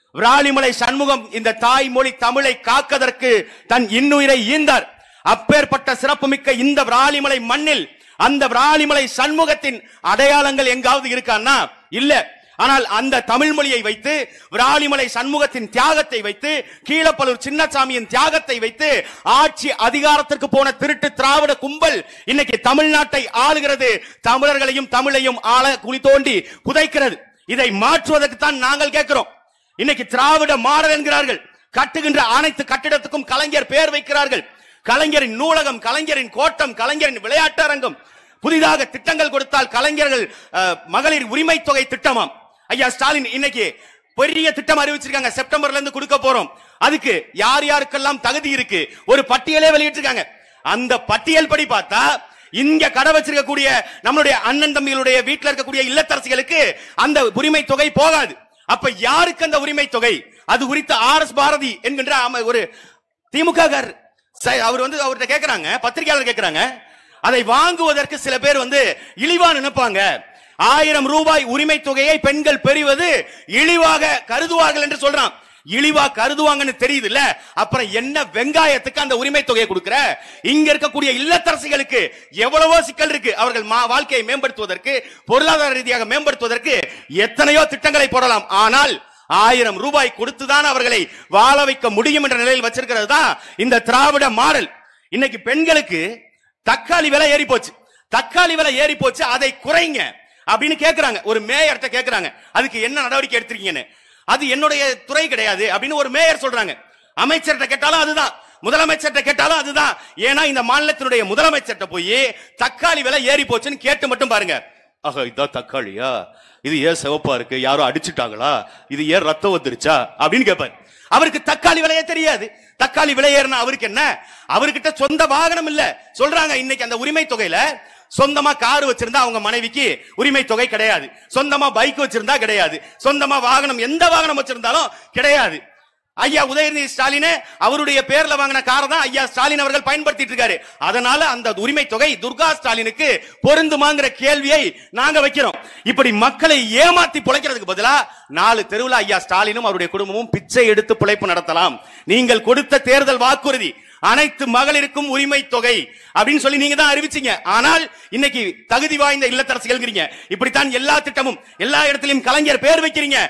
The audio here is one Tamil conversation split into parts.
விராலிமலை சண்முகம் இந்த தாய்மொழி தமிழை காக்கதற்கு தன் இன்னுயிரை ஈந்தார் அப்பேற்பட்ட சிறப்புமிக்க இந்த விராலிமலை மண்ணில் அந்த விராலிமலை சண்முகத்தின் அடையாளங்கள் எங்காவது இருக்கான்னா இல்ல ஆனால் அந்த தமிழ் மொழியை வைத்து விராலிமலை சண்முகத்தின் தியாகத்தை வைத்து கீழப்பலூர் சின்னசாமியின் தியாகத்தை வைத்து ஆட்சி அதிகாரத்திற்கு போன திருட்டு திராவிட கும்பல் இன்னைக்கு தமிழ்நாட்டை ஆளுகிறது தமிழர்களையும் தமிழையும் ஆள குழி தோண்டி புதைக்கிறது இதை மாற்றுவதற்கு தான் நாங்கள் கேட்கிறோம் இன்னைக்கு திராவிட மாடல் என்கிறார்கள் கட்டுகின்ற அனைத்து கட்டிடத்துக்கும் கலைஞர் பெயர் வைக்கிறார்கள் கலைஞரின் நூலகம் கலைஞரின் கோட்டம் கலைஞரின் விளையாட்டு அரங்கம் புதிதாக திட்டங்கள் கொடுத்தால் கலைஞர்கள் அஹ், மகளிர் உரிமை தொகை திட்டமாம் ஐயா ஸ்டாலின் இன்னைக்கு பெரிய திட்டம் அறிவிச்சிருக்காங்க செப்டம்பர்ல இருந்து கொடுக்க போறோம் அதுக்கு யார் யாருக்கெல்லாம் தகுதி இருக்கு ஒரு பட்டியலே வெளியிட்டிருக்காங்க அந்த பட்டியல் படி பார்த்தா இங்க கடை வச்சிருக்கக்கூடிய நம்மளுடைய அண்ணன் தம்பிகளுடைய வீட்டுல இருக்கக்கூடிய இல்லத்தரசிகளுக்கு அந்த உரிமை தொகை போகாது அப்ப யாருக்கு அந்த உரிமை தொகை அது குறித்து ஆர் எஸ் பாரதி என்கின்ற அம- ஒரு திமுக காரர். ச- அவர் வந்து அவர்கிட்ட கேக்குறாங்க பத்திரிகையாளர் கேக்குறாங்க அதை வாங்குவதற்கு சில பேர் வந்து இழிவா நினைப்பாங்க ஆயிரம் ரூபாய் உரிமை தொகையை பெண்கள் பெறுவது இழிவாக கருதுவார்கள் என்று சொல்றான் இழிவா கருதுவாங்கன்னு தெரியுது இல்ல அப்புறம் என்ன வெங்காயத்துக்கு அந்த உரிமை தொகையை கொடுக்கிற இங்க இருக்கக்கூடிய இல்லத்தரசிகளுக்கு எவ்வளவோ சிக்கல் இருக்கு அவர்கள் மா- வாழ்க்கையை மேம்படுத்துவதற்கு பொருளாதார ரீதியாக மேம்படுத்துவதற்கு எத்தனையோ திட்டங்களை போடலாம் ஆனால் ஆயிரம் ரூபாய் கொடுத்துதான் அவர்களை வாழ வைக்க முடியும் என்ற நிலையில் வச்சிருக்கிறது தான் இந்த திராவிட மாடல் இன்னைக்கு பெண்களுக்கு தக்காளி விலை ஏறி போச்சு தக்காளி விலை ஏறி போச்சு அதை குறைங்க அப்படின்னு கேக்குறாங்க ஒரு மேயர்கிட்ட கேக்குறாங்க அதுக்கு என்ன நடவடிக்கை எடுத்திருக்கீங்கன்னு அது என்னுடைய துறை கிடையாது அப்படின்னு ஒரு மேயர் சொல்றாங்க அமைச்சர்கிட்ட கேட்டாலும் அதுதான் முதலமைச்சர்கிட்ட கேட்டாலும் அதுதான் ஏன்னா இந்த மாநிலத்தினுடைய முதலமைச்சர்கிட்ட போய் தக்காளி விலை ஏறி போச்சுன்னு கேட்டு மட்டும் பாருங்க ஆஹா இதான் தக்காளியா இது ஏன் சிவப்பா இருக்கு யாரோ அடிச்சுட்டாங்களா இது ஏன் ரத்தம் வந்துருச்சா அப்படின்னு கேட்பாரு அவருக்கு தக்காளி விலையே தெரியாது தக்காளி விலை ஏறினா அவருக்கு என்ன அவர்கிட்ட சொந்த வாகனம் இல்ல சொல்றாங்க இன்னைக்கு அந்த உரிமை தொகையில சொந்தமா கார் வச்சிருந்தா அவங்க மனைவிக்கு உரிமை தொகை கிடையாது சொந்தமா பைக் வச்சிருந்தா கிடையாது சொந்தமா வாகனம் எந்த வாகனம் வச்சிருந்தாலும் கிடையாது ஐயா உதயநிதி ஸ்டாலின் அவருடைய பேர்ல வாங்கின காரை தான் ஐயா ஸ்டாலின் அவர்கள் பயன்படுத்திட்டு இருக்காரு அதனால அந்த உரிமை தொகை துர்கா ஸ்டாலினுக்கு பொருந்துமாங்கிற கேள்வியை நாங்க வைக்கிறோம் இப்படி மக்களை ஏமாத்தி பிழைக்கிறதுக்கு பதிலா நாலு தெருவுல ஐயா ஸ்டாலினும் அவருடைய குடும்பமும் பிச்சை எடுத்து பிழைப்பு நடத்தலாம் நீங்கள் கொடுத்த தேர்தல் வாக்குறுதி அனைத்து மகளிருக்கும் உரிமை தொகை அப்படின்னு சொல்லி நீங்க தான் அறிவிச்சீங்க ஆனால் இன்னைக்கு தகுதி வாய்ந்த இல்லத்தரசிகள்ங்கிறீங்க இப்படித்தான் எல்லா திட்டமும் எல்லா இடத்திலும் கலைஞர் பேர் வைக்கிறீங்க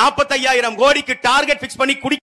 45000 கோடிக்கு டார்கெட் பிக்ஸ் பண்ணி குடி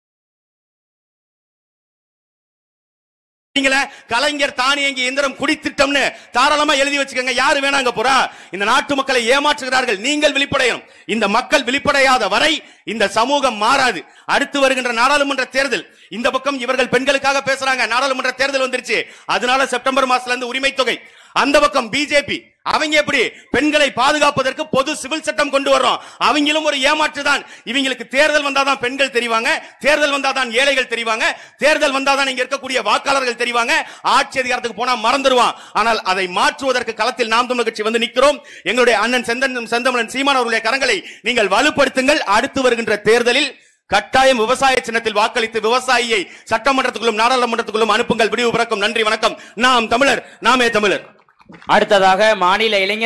நீங்களே கலைஞர் தானியங்கி இயந்திரம் குடித்திட்டம்னு தாராளமா எழுதி வச்சுக்கோங்க யாரு வேணாங்க போறா இந்த நாட்டு மக்களை ஏமாற்றுகிறார்கள் நீங்கள் விழிப்படையணும் இந்த மக்கள் விழிப்படையாத வரை இந்த சமூகம் மாறாது அடுத்து வருகின்ற நாடாளுமன்ற தேர்தல் இந்த பக்கம் இவர்கள் பெண்களுக்காக பேசுறாங்க நாடாளுமன்ற தேர்தல் வந்துருச்சு அதனால செப்டம்பர் மாசத்துல இருந்து உரிமை தொகை அந்த பக்கம் பிஜேபி அவங்க எப்படி பெண்களை பாதுகாப்பதற்கு பொது சிவில் சட்டம் கொண்டு வர்றோம் அவங்களும் ஒரு ஏமாற்று தான் இவங்களுக்கு தேர்தல் வந்தாதான் பெண்கள் தெரிவாங்க தேர்தல் வந்தாதான் ஏழைகள் தெரிவாங்க தேர்தல் வந்தாதான் இங்க இருக்கக்கூடிய வாக்காளர்கள் தெரிவாங்க ஆட்சி அதிகாரத்துக்கு போனா மறந்துடுவான் ஆனால் அதை மாற்றுவதற்கு களத்தில் நாம் தமிழர் கட்சி வந்து நிற்கிறோம் எங்களுடைய அண்ணன் செந்தன் செந்தமிழன் சீமான் அவர்களுடைய கரங்களை நீங்கள் வலுப்படுத்துங்கள் அடுத்து வருகின்ற தேர்தலில் கட்டாயம் விவசாய சின்னத்தில் வாக்களித்து விவசாயியை சட்டமன்றத்துக்குள்ளும் நாடாளுமன்றத்துக்குள்ளும் அனுப்புங்கள் விடிவு பிறக்கும் நன்றி வணக்கம் நாம் தமிழர் நாமே தமிழர் அடுத்ததாக மாநில இளைஞர்